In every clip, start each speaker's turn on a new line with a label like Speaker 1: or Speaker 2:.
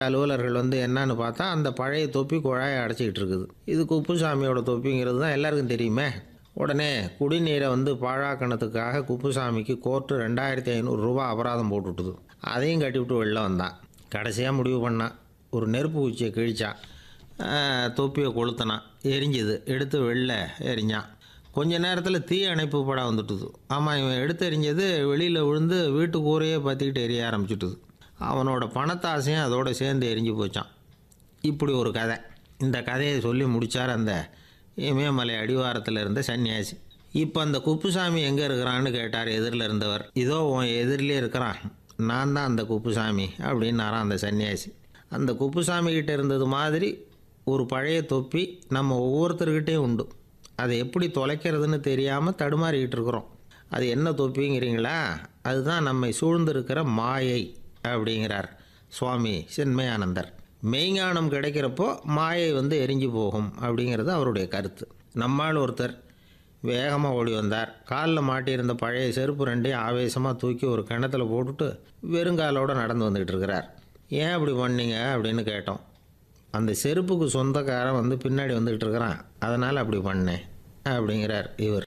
Speaker 1: அலுவலர்கள் வந்து என்னன்னு பார்த்தா அந்த பழைய தொப்பி குழாயை அடைச்சிக்கிட்டு இருக்குது இது குப்புசாமியோட தொப்பிங்கிறது தான் எல்லாருக்கும் தெரியுமே உடனே குடிநீரை வந்து பாழாக்கணத்துக்காக குப்புசாமிக்கு கோர்ட்டு ரெண்டாயிரத்தி ஐநூறுரூவா அபராதம் போட்டுவிட்டுது அதையும் கட்டிவிட்டு வெளில வந்தான் கடைசியாக முடிவு பண்ணான் ஒரு நெருப்பு குச்சியை கிழிச்சான் ஆஹ், தொப்பியை கொளுத்தினான் எரிஞ்சுது எடுத்து வெளில எரிஞ்சான் கொஞ்ச நேரத்தில் தீ அணைப்பு படம் வந்துட்டுது ஆமாம் இவன் எடுத்து எரிஞ்சது வெளியில் விழுந்து வீட்டு கூரையே பற்றிக்கிட்டு எரிய ஆரம்பிச்சுட்டுது அவனோட பணத்தாசையும் அதோட சேர்ந்து எரிஞ்சு போச்சான் இப்படி ஒரு கதை இந்த கதையை சொல்லி முடித்தார் அந்த இமயமலை அடிவாரத்தில் இருந்த சன்னியாசி இப்போ அந்த குப்புசாமி எங்கே இருக்கிறான்னு கேட்டார் எதிரில் இருந்தவர் இதோ உன் எதிரிலே இருக்கிறான் நான் தான் அந்த குப்புசாமி அப்படின்னாராம் அந்த சன்னியாசி அந்த குப்புசாமி கிட்ட இருந்தது மாதிரி ஒரு பழைய தொப்பி நம்ம ஒவ்வொருத்தர்கிட்டையும் உண்டு அதை எப்படி தொலைக்கிறதுன்னு தெரியாமல் தடுமாறிக்கிட்டு இருக்கிறோம் அது என்ன தொப்பிங்கிறீங்களா அதுதான் நம்மை சூழ்ந்திருக்கிற மாயை அப்படிங்கிறார் சுவாமி சின்மயானந்தர் மெய்ஞானம் கிடைக்கிறப்போ மாயை வந்து எரிஞ்சு போகும் அப்படிங்கிறது அவருடைய கருத்து நம்மால் ஒருத்தர் வேகமாக ஓடி வந்தார் காலில் மாட்டியிருந்த பழைய செருப்பு ரெண்டையும் ஆவேசமாக தூக்கி ஒரு கிணத்துல போட்டுட்டு வெறுங்காலோடு நடந்து வந்துக்கிட்டு இருக்கிறார் ஏன் அப்படி பண்ணீங்க அப்படின்னு கேட்டோம் அந்த செருப்புக்கு சொந்தக்காரன் வந்து பின்னாடி வந்துக்கிட்டு இருக்கிறான் அதனால் அப்படி பண்ணேன் அப்படிங்கிறார் இவர்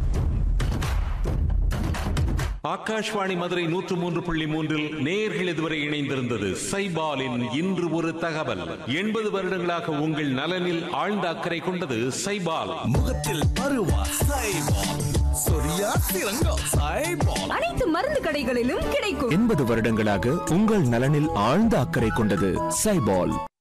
Speaker 2: ஆகாஷ்வாணி மதுரை நூற்று மூன்று புள்ளி மூன்றில் நேயர்கள் இதுவரை இணைந்திருந்தது சைபாலின் இன்று ஒரு தகவல் எண்பது வருடங்களாக உங்கள் நலனில் ஆழ்ந்த அக்கறை கொண்டது சைபால்
Speaker 3: முகத்தில் பருவா சைபால் சொரியா சிறங்கோ சைபால்
Speaker 4: அனைத்து மருந்து கடைகளிலும் கிடைக்கும்
Speaker 5: எண்பது வருடங்களாக உங்கள் நலனில் ஆழ்ந்த அக்கறை கொண்டது சைபால்